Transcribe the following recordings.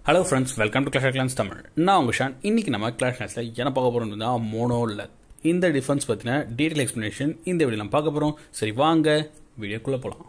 hello friends welcome to Clash Clans Tamil நான் உங்கள் Shawn இன்னைக்கு நம்ம கிளாஷ் கிளாஸில் என்ன பார்க்க போகிறோம் தான் மோனோவில் இந்த டிஃபென்ஸ் பற்றின டீட்டெயில் எக்ஸ்ப்ளனேஷன் இந்த வீடியோ நம்ம பார்க்க போகிறோம் சரி வாங்க வீடியோக்குள்ளே போகலாம்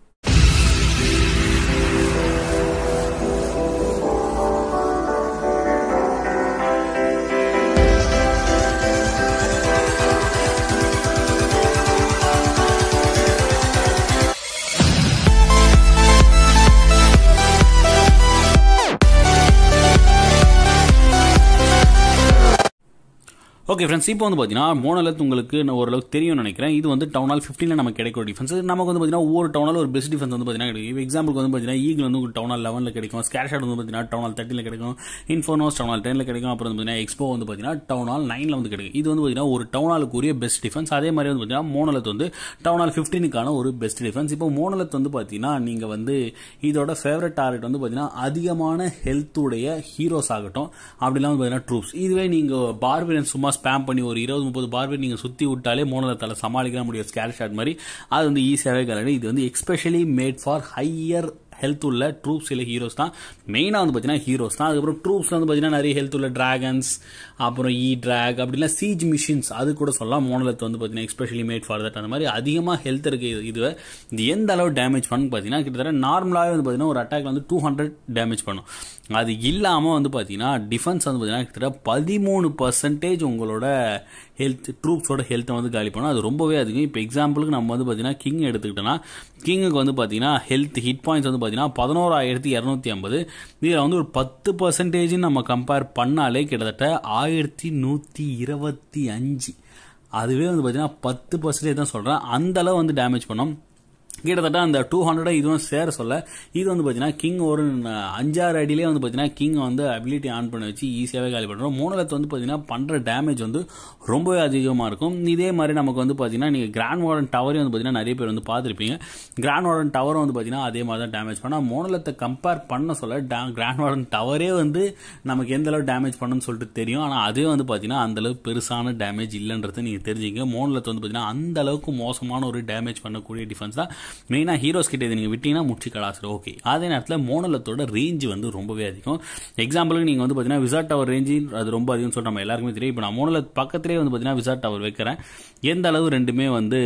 ஓகே ஃப்ரெண்ட்ஸ் இப்போ வந்து பார்த்தீங்கன்னா மோனலத் உங்களுக்கு நான் ஓரளவுக்கு தெரியும்னு நினைக்கிறேன் இது வந்து டவுன் ஹால் ஃபிஃப்டினில் நமக்கு கிடைக்கிற டிஃபென்ஸ் நமக்கு வந்து பார்த்தீங்கன்னா ஒவ்வொரு டவுனால் ஒரு பெஸ்ட் டிஃபென்ஸ் வந்து பார்த்தீங்கன்னா கிடைக்கும் எக்ஸாம்பிளுக்கு வந்து பார்த்தீங்கன்னா ஈகிள் வந்து டவுன் ஹால் லெவனில் கிடைக்கும் ஸ்கேர் ஷாட் வந்து பார்த்தீங்கன்னா டவுன் ஹால் தேர்ட்டியில் கிடைக்கும் இன்ஃபோனோஸ் டவுன் ஹால் டெனில் கிடைக்கும் அப்புறம் வந்து பார்த்தீங்கன்னா எக்ஸ்போ வந்து பார்த்தீங்கன்னா டவுன் ஹால் நைனில் வந்து கிடைக்கும் இது வந்து பார்த்தீங்கன்னா ஒரு டவுன் ஹாலுக்குரிய பெஸ்ட் டிஃபென்ஸ் அதே மாதிரி வந்து பார்த்தீங்கன்னா மோனலத் வந்து டவுன் ஹால் ஃபிஃப்டினுக்கான ஒரு பெஸ்ட் டிஃபென்ஸ் இப்போ மோனலத் வந்து பார்த்தீங்கன்னா நீங்கள் வந்து இதோட ஃபேவரட் டார்கெட் வந்து பார்த்தீங்கன்னா அதிகமான ஹெல்த்துடைய ஹீரோஸ் ஆகட்டும் அப்படிலாம் வந்து பார்த்தீங்கன்னா ட்ரூப்ஸ் இதுவே நீங்கள் பார்பியன் சும்மா ஸ்பேம் பண்ணி ஒரு இருபது முப்பது பார்பியன் நீங்கள் சுற்றி விட்டாலே மோனலத்தால் சமாளிக்க முடியும் ஸ்கேர் ஷாட் மாதிரி அது வந்து ஈஸியாகவே கலடு இது வந்து especially made for higher health உள்ள ட்ரூப்ஸ் இல்லை ஹீரோஸ் தான் மெயினாக வந்து பார்த்தீங்கன்னா ஹீரோஸ் தான் அதுக்கப்புறம் ட்ரூப்ஸ் வந்து பார்த்தீங்கன்னா நிறைய ஹெல்த் உள்ள டிராகன்ஸ் அப்புறம் இ ட்ராக் அப்படிலாம் சீஜ் மிஷின்ஸ் அது கூட சொல்லலாம் மோனலத் வந்து பார்த்தீங்கன்னா எக்ஸ்பெஷலி மேட் ஃபார் தட் அந்த மாதிரி அதிகமாக ஹெல்த் இருக்கு இதுவே இது எந்த அளவு டேமேஜ் பண்ணு பார்த்தீங்கன்னா கிட்டத்தட்ட நார்மலாகவே வந்து பார்த்தீங்கன்னா ஒரு அட்டாக் வந்து டூ ஹண்ட்ரட் டேமேஜ் பண்ணும் அது இல்லாமல் வந்து பார்த்தீங்கன்னா டிஃபென்ஸ் வந்து பார்த்தீங்கன்னா கிட்டத்தட்ட பதிமூணு பர்சன்டேஜ் உங்களோட ஹெல்த் ட்ரூப்ஸோட ஹெல்த்தை வந்து காலி பண்ணும் அது ரொம்பவே அதிகம் இப்போ எக்ஸாம்பிளுக்கு நம்ம வந்து பார்த்தீங்கன்னா கிங் எடுத்துக்கிட்டோன்னா கிங்குக்கு வந்து பார்த்தீங்கன்னா ஹெல்த் ஹிட் பாயிண்ட்ஸ் வந்து பார்த்தீங்கன்னா பதினோராயிரத்தி இரநூத்தி ஐம்பது இதில் வந்து ஒரு பத்து பர்சன்டேஜ் நம்ம கம்பேர் பண்ணாலே கிட்டத்தட்ட ஆயிரத்தி நூற்றி இருபத்தி அஞ்சு அதுவே வந்து பார்த்தீங்கன்னா பத்து பர்சன்டேஜ் தான் சொல்கிறேன் அந்த அளவு வந்து டேமேஜ் பண்ணோம் கிட்டத்தட்ட அந்த டூ ஹண்ட்ரட் இதுவும் சேர சொல்ல இது வந்து பார்த்தீங்கன்னா கிங் ஒரு அஞ்சாறு அடியிலே வந்து பார்த்தீங்கன்னா கிங் வந்து அபிலிட்டி ஆன் பண்ணி வச்சு ஈஸியாகவே காலி பண்ணுறோம் மூணலத்து வந்து பார்த்தீங்கன்னா பண்ணுற டேமேஜ் வந்து ரொம்பவே அதிகமாக இருக்கும் இதே மாதிரி நமக்கு வந்து பார்த்தீங்கன்னா நீங்கள் கிராண்ட் மாடர்ன் டவரே வந்து பார்த்தீங்கன்னா நிறைய பேர் வந்து பார்த்துருப்பீங்க கிராண்ட் மாடர்ன் டவரும் வந்து பார்த்தீங்கன்னா அதே மாதிரி தான் டேமேஜ் பண்ணால் மோனலத்தை கம்பேர் பண்ண சொல்ல கிராண்ட் மாடர்ன் டவரே வந்து நமக்கு எந்த அளவு டேமேஜ் பண்ணுன்னு சொல்லிட்டு தெரியும் ஆனால் அதே வந்து பார்த்தீங்கன்னா அந்தளவு பெருசான டேமேஜ் இல்லைன்றது நீங்கள் தெரிஞ்சுங்க மோனலத்தை வந்து பார்த்தீங்கன்னா அந்த அளவுக்கு மோசமான ஒரு டேமேஜ் பண்ணக்கூடிய டிஃபென்ஸ் தான் மெயினாக ஹீரோஸ் கிட்ட இது நீங்கள் விட்டீங்கன்னா முடிச்சு கலாசிடும் ஓகே அதே நேரத்தில் மோனலத்தோட ரேஞ்ச் வந்து ரொம்பவே அதிகம் எக்ஸாம்பிளுக்கு நீங்கள் வந்து பார்த்தீங்கன்னா விசாட் டவர் ரேஞ்சு அது ரொம்ப அதிகம் சொல்லிட்டு நம்ம எல்லாருக்குமே தெரியும் இப்போ நான் மோனலத் பக்கத்துலேயே வந்து பார்த்தீங்கன்னா விசாட் டவர் வைக்கிறேன் எந்த அளவு ரெண்டுமே வந்து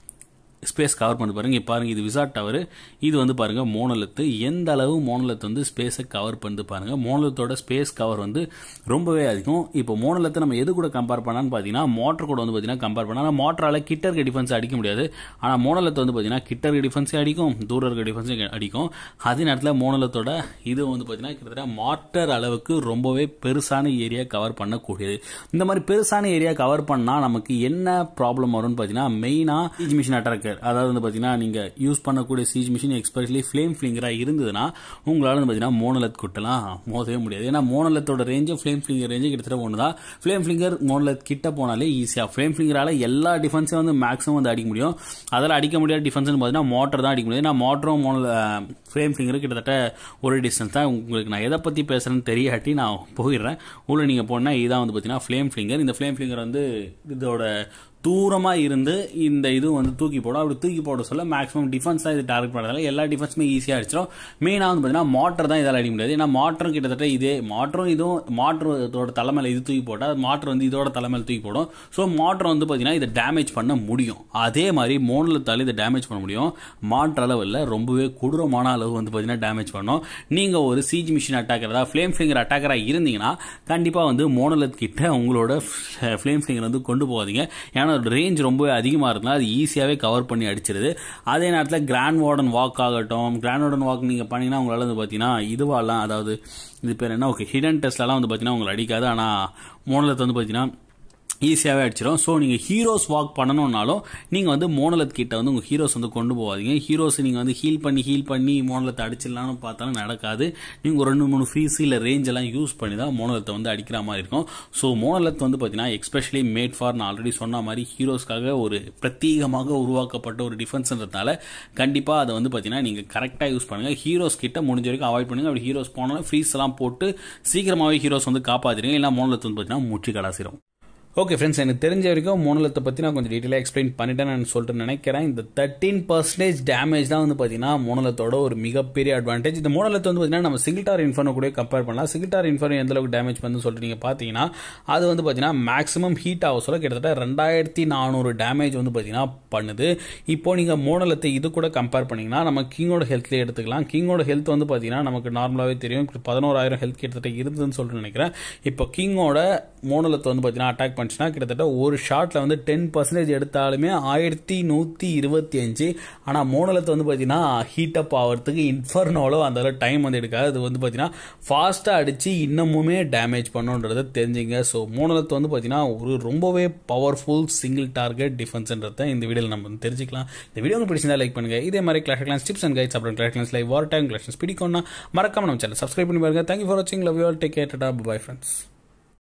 ஸ்பேஸ் கவர் பண்ணி பாருங்க இப்போ பாருங்க இது விசாட் டவர் இது வந்து பாருங்க மோனலத்து எந்த அளவு மோனலத்து வந்து ஸ்பேஸை கவர் பண்ணி பாருங்க மோனலத்தோட ஸ்பேஸ் கவர் வந்து ரொம்பவே அதிகம் இப்போ மோனலத்தை நம்ம எது கூட கம்பேர் பண்ணான்னு பார்த்தீங்கன்னா மோட்டர் கூட வந்து பார்த்தீங்கன்னா கம்பேர் பண்ணா மோட்டரால் கிட்ட இருக்க டிஃபென்ஸ் அடிக்க முடியாது ஆனால் மோனலத்தை வந்து பார்த்தீங்கன்னா கிட்ட இருக்க டிஃபென்ஸே அடிக்கும் தூரம் இருக்க டிஃபென்ஸே அடிக்கும் அதே நேரத்தில் மோனலத்தோட இது வந்து பார்த்தீங்கன்னா கிட்டத்தட்ட மாட்டர் அளவுக்கு ரொம்பவே பெருசான ஏரியா கவர் பண்ணக்கூடியது இந்த மாதிரி பெருசான ஏரியா கவர் பண்ணால் நமக்கு என்ன ப்ராப்ளம் வரும்னு பார்த்தீங்கன்னா மெயினாக மிஷின் அட்டாக் அதாவது வந்து பார்த்தீங்கன்னா நீங்கள் யூஸ் பண்ணக்கூடிய சீஜ் மிஷின் எக்ஸ்பெஷலி ஃப்ளேம் ஃபிளிங்கராக இருந்ததுன்னா உங்களால் வந்து பார்த்தீங்கன்னா மோனலத் குட்டலாம் மோதவே முடியாது ஏன்னா மோனலத்தோட ரேஞ்சு ஃப்ளேம் ஃபிளிங்கர் ரேஞ்சு கிட்டத்தட்ட ஒன்று தான் ஃப்ளேம் ஃபிளிங்கர் மோனலத் கிட்ட போனாலே ஈஸியாக ஃப்ளேம் ஃபிளிங்கரால் எல்லா டிஃபென்ஸையும் வந்து மேக்ஸிமம் வந்து அடிக்க முடியும் அதில் அடிக்க முடியாத டிஃபென்ஸ்னு பார்த்தீங்கன்னா மோட்டர் தான் அடிக்க முடியும் ஏன்னா மோட்டரும் மோனல் ஃப்ளேம் ஃபிளிங்கரும் கிட்டத்தட்ட ஒரு டிஸ்டன்ஸ் தான் உங்களுக்கு நான் எதை பற்றி பேசுகிறேன்னு தெரியாட்டி நான் போயிடுறேன் உள்ள நீங்கள் போனால் இதான் வந்து பார்த்தீங்கன்னா ஃப்ளேம் ஃபிளிங்கர் இந்த ஃப்ளேம் ஃபிளிங்கர் வந்து இதோட தூரமாக இருந்து இந்த இது வந்து தூக்கி போடும் அப்படி தூக்கி போட சொல்ல மேக்ஸிமம் டிஃபென்ஸ் தான் இது டார்கெட் பண்ணுறதால எல்லா டிஃபென்ஸுமே ஈஸியாக அடிச்சிடும் மெயினாக வந்து பார்த்தீங்கன்னா மோட்டர் தான் இதால் அடிக்க முடியாது ஏன்னா மோட்டரும் கிட்டத்தட்ட இதே மோட்டரும் இதுவும் மோட்டர் இதோட தலைமையில் இது தூக்கி போட்டால் மோட்டர் வந்து இதோட தலைமையில் தூக்கி போடும் ஸோ மோட்டர் வந்து பார்த்தீங்கன்னா இதை டேமேஜ் பண்ண முடியும் அதே மாதிரி மோனலத்தால் இதை டேமேஜ் பண்ண முடியும் மாற்ற அளவில் ரொம்பவே கொடூரமான அளவு வந்து பார்த்தீங்கன்னா டேமேஜ் பண்ணும் நீங்கள் ஒரு சீஜ் மிஷின் அட்டாக்கரா ஃப்ளேம் ஃபிளிங்கர் அட்டாக்கராக இருந்தீங்கன்னா கண்டிப்பாக வந்து மோனலத் கிட்ட உங்களோட ஃப்ளேம் ஃபிளிங்கர் வந்து கொண்டு போகாதீங்க ஏன்னா அதோட ரேஞ்ச் ரொம்ப அதிகமாக இருக்குன்னா அது ஈஸியாகவே கவர் பண்ணி அடிச்சிருது அதே நேரத்தில் கிராண்ட் வார்டன் வாக் ஆகட்டும் கிராண்ட் வார்டன் வாக் நீங்கள் பண்ணீங்கன்னா உங்களால் வந்து பார்த்தீங்கன்னா இதுவாலாம் அதாவது இது பேர் என்ன ஓகே ஹிடன் டெஸ்ட்லாம் வந்து பார்த்தீங்கன்னா உங்களை அடிக்காது ஆனால் மோனலத்தை வந்து பார்த்தீங்கன்னா ஈஸியாகவே அடிச்சிடும் ஸோ நீங்கள் ஹீரோஸ் வாக் பண்ணணும்னாலும் நீங்கள் வந்து மோனலத் கிட்ட வந்து உங்கள் ஹீரோஸ் வந்து கொண்டு போகாதீங்க ஹீரோஸ் நீங்கள் வந்து ஹீல் பண்ணி ஹீல் பண்ணி மோனலத்தை அடிச்சிடலாம்னு பார்த்தாலும் நடக்காது நீங்கள் ஒரு ரெண்டு மூணு ஃப்ரீஸ் இல்லை ரேஞ்ச் எல்லாம் யூஸ் பண்ணி தான் மோனலத்தை வந்து அடிக்கிற மாதிரி இருக்கும் ஸோ மோனலத் வந்து பார்த்தீங்கன்னா எக்ஸ்பெஷலி மேட் ஃபார் நான் ஆல்ரெடி சொன்ன மாதிரி ஹீரோஸ்க்காக ஒரு பிரத்யேகமாக உருவாக்கப்பட்ட ஒரு டிஃபென்ஸ்ன்றதுனால கண்டிப்பாக அதை வந்து பார்த்தீங்கன்னா நீங்கள் கரெக்டாக யூஸ் பண்ணுங்கள் ஹீரோஸ் கிட்ட முடிஞ்ச வரைக்கும் அவாய்ட் பண்ணுங்கள் அப்படி ஹீரோஸ் போனாலும் ஃப்ரீஸ் எல்லாம் போட்டு சீக்கிரமாகவே ஹீரோஸ் வந்து காப்பாற்றிடுங்க இல்லை மோனலத் வந்து பார்த்தீங்கன்னா முற்றி கடாசிரும் ஓகே ஃப்ரெண்ட்ஸ் எனக்கு தெரிஞ்ச வரைக்கும் மோனலத்தை பற்றி நான் கொஞ்சம் டீட்டெயிலாக எக்ஸ்பிளைன் பண்ணிட்டேன் நான் சொல்லிட்டு நினைக்கிறேன் இந்த தேர்ட்டீன் பர்சன்டேஜ் டேமேஜ் தான் வந்து பார்த்தீங்கன்னா மோனலத்தோட ஒரு மிகப்பெரிய அட்வான்டேஜ் இந்த மோனலத்தை வந்து பார்த்தீங்கன்னா நம்ம சிங்கிள் டார் இன்ஃபர்னோ கூட கம்பேர் பண்ணலாம் சிங்கிள் டார் இன்ஃபர்னோ எந்த அளவுக்கு டேமேஜ் பண்ணு சொல்லிட்டு நீங்கள் பார்த்தீங்கன்னா அது வந்து பார்த்தீங்கன்னா மேக்ஸிமம் ஹீட் ஆக சொல்ல கிட்டத்தட்ட ரெண்டாயிரத்தி நானூறு டேமேஜ் வந்து பார்த்தீங்கன்னா பண்ணுது இப்போ நீங்கள் மோனலத்தை இது கூட கம்பேர் பண்ணிங்கன்னா நம்ம கிங்கோட ஹெல்த்லேயே எடுத்துக்கலாம் கிங்கோட ஹெல்த் வந்து பார்த்தீங்கன்னா நமக்கு நார்மலாகவே தெரியும் பதினோராயிரம் ஹெல்த் கிட்டத்தட்ட இருந்ததுன்னு சொல்லிட்டு நினைக்கிறேன் இப்போ கிங்கோட மோனலத்தை வந்து பார்த்தீங்கன்னா அட்டாக் பண்ணிச்சுன்னா கிட்டத்தட்ட ஒரு ஷாட்டில் வந்து டென் பர்சன்டேஜ் எடுத்தாலுமே ஆயிரத்தி நூற்றி இருபத்தி அஞ்சு ஆனால் மோனலத்தை வந்து பார்த்தீங்கன்னா ஹீட் அப் ஆகிறதுக்கு இன்ஃபர்னோலோ அந்த அளவு டைம் வந்து எடுக்காது அது வந்து பார்த்தீங்கன்னா ஃபாஸ்ட்டாக அடித்து இன்னமுமே டேமேஜ் பண்ணுன்றதை தெரிஞ்சுங்க ஸோ மோனலத்தை வந்து பார்த்தீங்கன்னா ஒரு ரொம்பவே பவர்ஃபுல் சிங்கிள் டார்கெட் டிஃபென்ஸ்ன்றதை இந்த வீடியோவில் நம்ம வந்து தெரிஞ்சுக்கலாம் இந்த வீடியோ உங்களுக்கு பிடிச்சிருந்தா லைக் பண்ணுங்க இதே மாதிரி Clash Clans tips and guides அப்புறம் Clash Clans live war time கிளாஷன்ஸ் பிடிக்கும்னா மறக்காம நம்ம சேனல் சப்ஸ்கிரைப் பண்ணி பாருங்க தேங்க்யூ ஃபார் வாட்சிங் love you all take care bye friends